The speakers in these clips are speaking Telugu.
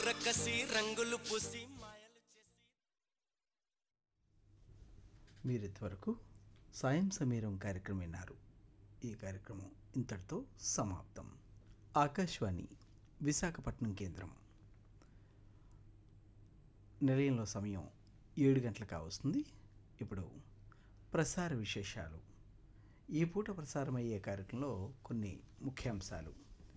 రక్కసి రంగులు పూసి మాయలు చేసి మీరు ఇంతవరకు సాయం సమీరం కార్యక్రమం విన్నారు ఈ కార్యక్రమం ఇంతటితో సమాప్తం ఆకాశవాణి విశాఖపట్నం కేంద్రం నిలయంలో సమయం ఏడు గంటలకు కావస్తుంది ఇప్పుడు ప్రసార విశేషాలు ఈ పూట ప్రసారమయ్యే కార్యక్రమంలో కొన్ని ముఖ్యాంశాలు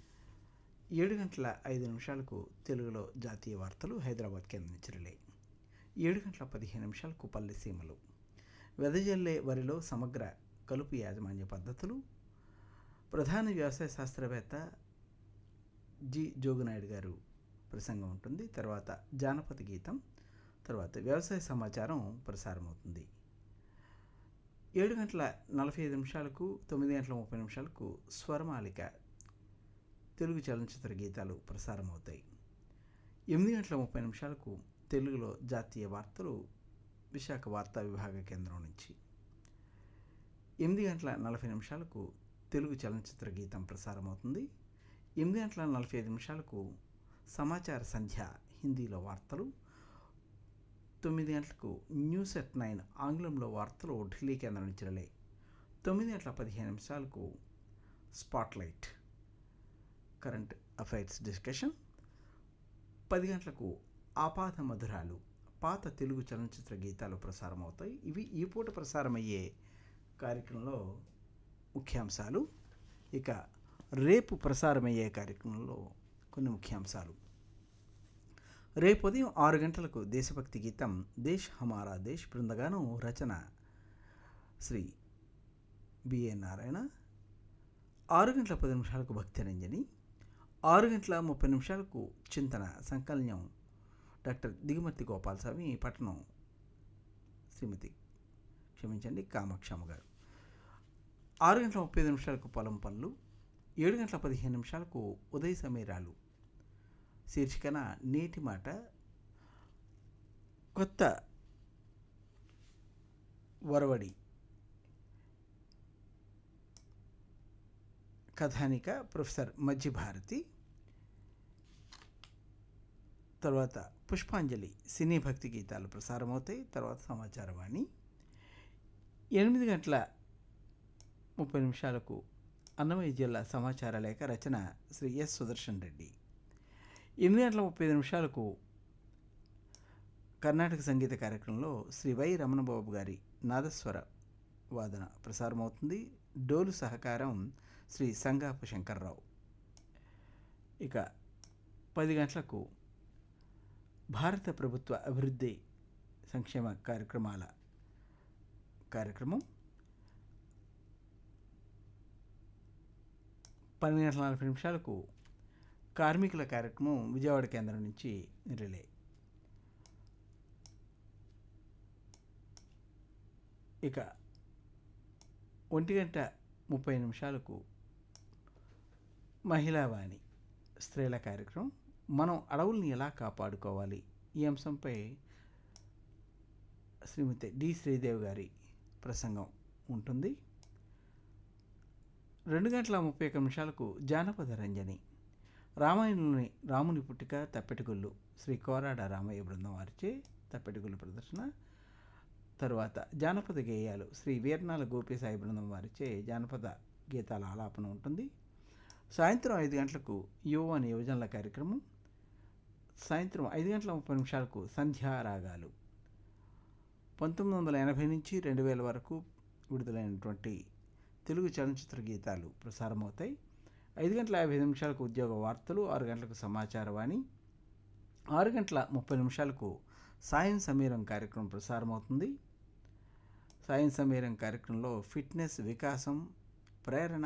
ఏడు గంటల ఐదు నిమిషాలకు తెలుగులో జాతీయ వార్తలు హైదరాబాద్ కేంద్రం నుంచి రిలే ఏడు గంటల పదిహేను నిమిషాలకు పల్లె సీమలు వెదజల్లే వరిలో సమగ్ర కలుపు యాజమాన్య పద్ధతులు ప్రధాన వ్యవసాయ శాస్త్రవేత్త జి జోగునాయుడు గారు ప్రసంగం ఉంటుంది తర్వాత జానపద గీతం తర్వాత వ్యవసాయ సమాచారం ప్రసారమవుతుంది ఏడు గంటల నలభై ఐదు నిమిషాలకు తొమ్మిది గంటల ముప్పై నిమిషాలకు స్వరమాలిక తెలుగు చలనచిత్ర గీతాలు ప్రసారమవుతాయి ఎనిమిది గంటల ముప్పై నిమిషాలకు తెలుగులో జాతీయ వార్తలు విశాఖ వార్తా విభాగ కేంద్రం నుంచి ఎనిమిది గంటల నలభై నిమిషాలకు తెలుగు చలనచిత్ర గీతం ప్రసారమవుతుంది ఎనిమిది గంటల నలభై ఐదు నిమిషాలకు సమాచార సంధ్య హిందీలో వార్తలు తొమ్మిది గంటలకు న్యూస్ ఎట్ నైన్ ఆంగ్లంలో వార్తలు ఢిల్లీ కేంద్రం నుంచి రిలే తొమ్మిది గంటల పదిహేను నిమిషాలకు స్పాట్లైట్ కరెంట్ అఫైర్స్ డిస్కషన్ పది గంటలకు ఆపాత మధురాలు పాత తెలుగు చలనచిత్ర గీతాలు ప్రసారం అవుతాయి ఇవి ఈ పూట ప్రసారమయ్యే కార్యక్రమంలో ముఖ్యాంశాలు ఇక రేపు ప్రసారమయ్యే కార్యక్రమంలో కొన్ని ముఖ్యాంశాలు రేపు ఉదయం ఆరు గంటలకు దేశభక్తి గీతం దేశ్ హమారా దేశ్ బృందగానం రచన శ్రీ బిఏ నారాయణ ఆరు గంటల పది నిమిషాలకు భక్తి రంజని ఆరు గంటల ముప్పై నిమిషాలకు చింతన సంకలనం డాక్టర్ దిగుమతి గోపాలస్వామి పట్టణం శ్రీమతి క్షమించండి కామాక్షమ్మ గారు ఆరు గంటల ముప్పై ఐదు నిమిషాలకు పొలం పనులు ఏడు గంటల పదిహేను నిమిషాలకు ఉదయ సమీరాలు శీర్షికన నేటి మాట కొత్త వరవడి కథానిక ప్రొఫెసర్ మజ్జి భారతి తర్వాత పుష్పాంజలి సినీ భక్తి గీతాలు ప్రసారమవుతాయి తర్వాత సమాచారవాణి ఎనిమిది గంటల ముప్పై నిమిషాలకు అన్నమయ్య జిల్లా సమాచార లేఖ రచన శ్రీ ఎస్ సుదర్శన్ రెడ్డి ఎనిమిది గంటల ముప్పై ఐదు నిమిషాలకు కర్ణాటక సంగీత కార్యక్రమంలో శ్రీ వై రమణబాబు గారి నాదస్వర వాదన ప్రసారమవుతుంది డోలు సహకారం శ్రీ సంగాపు శంకర్రావు ఇక పది గంటలకు భారత ప్రభుత్వ అభివృద్ధి సంక్షేమ కార్యక్రమాల కార్యక్రమం పన్నెండు గంటల నలభై నిమిషాలకు కార్మికుల కార్యక్రమం విజయవాడ కేంద్రం నుంచి రిలే ఇక ఒంటి గంట ముప్పై నిమిషాలకు మహిళావాణి స్త్రీల కార్యక్రమం మనం అడవుల్ని ఎలా కాపాడుకోవాలి ఈ అంశంపై శ్రీమతి డి శ్రీదేవి గారి ప్రసంగం ఉంటుంది రెండు గంటల ముప్పై ఒక్క నిమిషాలకు జానపద రంజని రామాయణంలోని రాముని పుట్టిక తప్పెటగుళ్ళు శ్రీ కోరాడ రామయ్య బృందం వారిచే తప్పెటగుళ్ళు ప్రదర్శన తరువాత జానపద గేయాలు శ్రీ వీర్నాల గోపీసాయి బృందం వారిచే జానపద గీతాల ఆలాపన ఉంటుంది సాయంత్రం ఐదు గంటలకు యువ అని యువజనుల కార్యక్రమం సాయంత్రం ఐదు గంటల ముప్పై నిమిషాలకు సంధ్యా రాగాలు పంతొమ్మిది వందల ఎనభై నుంచి రెండు వేల వరకు విడుదలైనటువంటి తెలుగు చలనచిత్ర గీతాలు ప్రసారమవుతాయి ఐదు గంటల యాభై ఐదు నిమిషాలకు ఉద్యోగ వార్తలు ఆరు గంటలకు సమాచారవాణి ఆరు గంటల ముప్పై నిమిషాలకు సాయం సమీరం కార్యక్రమం ప్రసారమవుతుంది సాయం సమీరం కార్యక్రమంలో ఫిట్నెస్ వికాసం ప్రేరణ